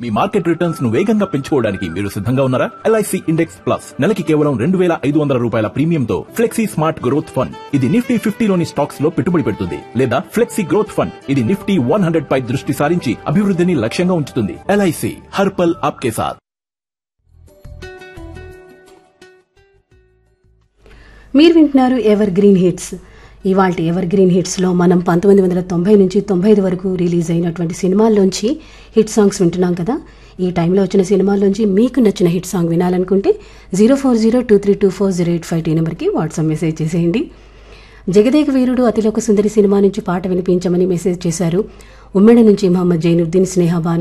మీ market returns ను వేగంగా పెంచుకోవడానికి మీరు సిద్ధంగా ఉన్నారా ఎల్ఐసి ఇండెక్స్ ప్లస్ నెలకి కేవలం రెండు వేల ఐదు వందల రూపాయల ప్రీమియంతో ఫ్లెక్సీ స్మార్ట్ గ్రోత్ ఫండ్ ఇది నిఫ్టీ ఫిఫ్టీలోని స్టాక్స్ లో పెట్టుబడి పెడుతుంది లేదా ఫ్లెక్సీ గ్రోత్ ఫండ్ ఇది నిఫ్టీ వన్ హండ్రెడ్ పై దృష్టి సారించి అభివృద్ధిని లక్ష్యంగా ఉంచుతుంది ఎల్ఐసి హర్పల్ ఆప్కే సాథ్ మీరు వింటున్నారు ఎవర్ గ్రీన్ హిట్స్ ఇవాళ ఎవర్ గ్రీన్ హిట్స్లో మనం పంతొమ్మిది వందల తొంభై నుంచి తొంభై ఐదు వరకు రిలీజ్ అయినటువంటి సినిమాల్లోంచి హిట్ సాంగ్స్ వింటున్నాం కదా ఈ టైంలో వచ్చిన సినిమాల్లోంచి మీకు నచ్చిన హిట్ సాంగ్ వినాలనుకుంటే zero four zero two three two four zero eight five T నెంబర్కి వాట్సాప్ మెసేజ్ చేసేయండి జగదేక వీరుడు అతిలోక సుందరి సినిమా నుంచి పాట వినిపించమని మెసేజ్ చేశారు ఉమ్మెడ నుంచి మహమ్మద్ జైనుద్దీన్ స్నేహబాన్